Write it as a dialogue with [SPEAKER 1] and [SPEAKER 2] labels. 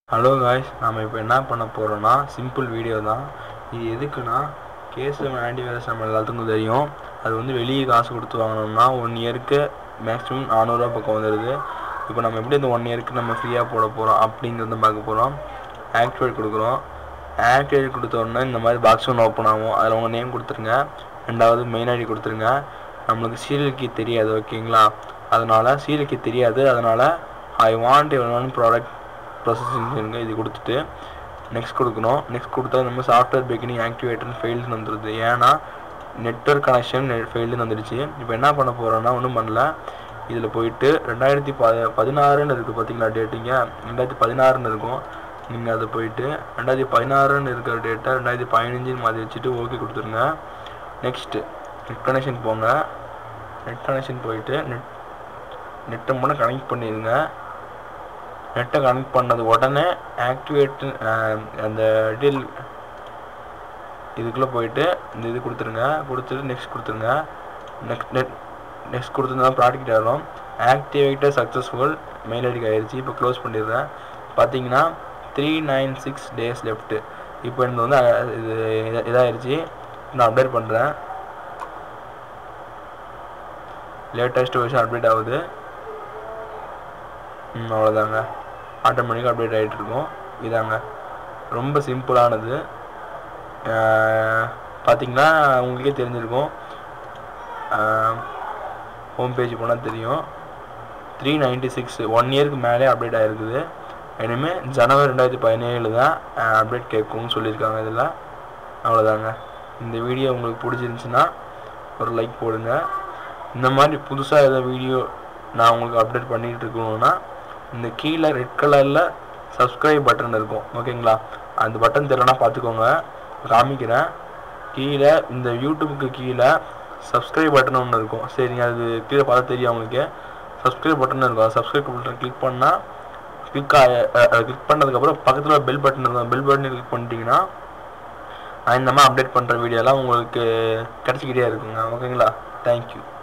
[SPEAKER 1] hello guys நாம் இப்போ என்ன பண்ண போகிறோன்னா சிம்பிள் வீடியோ தான் இது எதுக்குன்னா கேஸ்எம் ஆன்டிவைரஸ் நம்ம எல்லாத்துக்கும் தெரியும் அது வந்து வெளியே காசு கொடுத்து வாங்கினோம்னா ஒன் இயருக்கு மேக்ஸிமம் நானூறுரூவா பக்கம் வந்துடுது இப்போ நம்ம எப்படி இந்த ஒன் இயருக்கு நம்ம ஃப்ரீயாக போட போகிறோம் அப்படிங்கிறத பார்க்க போகிறோம் ஆக்டிவேட் கொடுக்குறோம் ஆக்டிவேட் கொடுத்த உடனே இந்த மாதிரி பாக்ஸ் ஒன்று ஓப்பன் ஆகும் அதில் உங்கள் நேம் கொடுத்துருங்க ரெண்டாவது மெயின் ஐடி கொடுத்துருங்க நம்மளுக்கு சீரியல் கீ தெரியாது ஓகேங்களா அதனால் சீரியல் கீ தெரியாது அதனால் I want one product processing இருங்க இது கொடுத்துட்டு நெக்ஸ்ட் கொடுக்கணும் நெக்ஸ்ட் கொடுத்தா நம்ம சாஃப்ட்வேர் பேக்கிங் ஆக்டிவேட்டர் ஃபெயில்டுன்னு வந்துடுது ஏன்னா நெட்ஒர்க் கனெக்ஷன் ஃபெயில்டுன்னு வந்துடுச்சு இப்போ என்ன பண்ண போகிறோன்னா ஒன்றும் பண்ணல இதில் போயிட்டு ரெண்டாயிரத்தி ப பதினாறுன்னு இருக்குது பார்த்தீங்களா டேட்டிங்க ரெண்டாயிரத்தி பதினாறுன்னு இருக்கும் நீங்கள் அதை போயிட்டு ரெண்டாயிரத்தி பதினாறுன்னு இருக்கிற டேட்டை ரெண்டாயிரத்தி பதினஞ்சுன்னு மாதிரி வச்சுட்டு ஓகே கொடுத்துருங்க நெக்ஸ்ட்டு நெட் கனெக்ஷன் போங்க நெட் கனெக்ஷன் போயிட்டு நெட் நெட்டை மட்டும் கனெக்ட் பண்ணிடுங்க நெட்டை கனெக்ட் பண்ணது உடனே ஆக்டிவேட் அந்த டீல் இதுக்குள்ளே போயிட்டு இந்த இது கொடுத்துருங்க கொடுத்துட்டு நெக்ஸ்ட் கொடுத்துருங்க நெக்ஸ்ட் நெட் நெக்ஸ்ட் கொடுத்துருந்தா ப்ராடக்ட் ஆகும் ஆக்டிவேட்டர் சக்ஸஸ்ஃபுல் மெயில் ஐடிக்கு ஆயிடுச்சு இப்போ க்ளோஸ் பண்ணிடுறேன் பார்த்தீங்கன்னா three nine six days left இப்போ எனக்கு வந்து அஹ், இது இத- இதாயிருச்சு நான் அப்டேட் பண்ணுறேன் லேட்டஸ்ட் வெர்ஷன் அப்டேட் ஆகுது ம் அவ்வளோதாங்க ஆட்டோமேட்டிக்காக அப்டேட் ஆகிட்டு இருக்கும் இதாங்க ரொம்ப சிம்பிளானது பார்த்தீங்கன்னா உங்களுக்கே தெரிஞ்சிருக்கும் ஹோம் பேஜ் போனால் தெரியும் த்ரீ நைன்ட்டி சிக்ஸ் ஒன் இயருக்கு மேலே அப்டேட் ஆகிருக்குது இனிமேல் ஜனவரி ரெண்டாயிரத்தி பதினேழு தான் அப்டேட் கேட்கும்னு சொல்லியிருக்காங்க இதில் அவ்வளோதாங்க இந்த வீடியோ உங்களுக்கு பிடிச்சிருந்துச்சுன்னா ஒரு லைக் போடுங்க இந்த மாதிரி புதுசாக ஏதாவது வீடியோ நான் உங்களுக்கு அப்டேட் பண்ணிகிட்டு இருக்கணும்னா இந்த கீழே ரெட் கலரில் சப்ஸ்கிரைப் பட்டன் இருக்கும் ஓகேங்களா அந்த பட்டன் தெரியலனா பார்த்துக்கோங்க காமிக்கிறேன் கீழே இந்த யூடியூப்புக்கு கீழே சப்ஸ்கிரைப் பட்டன் ஒன்று இருக்கும் சரிங்க அது கீழே பார்த்தா தெரியும் உங்களுக்கு சப்ஸ்கிரைப் பட்டன் இருக்கும் சப்ஸ்கிரைப் பட்டன் கிளிக் பண்ணால் கிளிக் கிளிக் பண்ணதுக்கப்புறம் பக்கத்தில் பெல் பட்டன் இருக்கும் பெல் பட்டன் கிளிக் பண்ணிட்டீங்கன்னா நான் இந்த மாதிரி அப்டேட் பண்ணுற வீடியோலாம் உங்களுக்கு கிடச்சிக்கிட்டே இருக்குங்க ஓகேங்களா தேங்க்யூ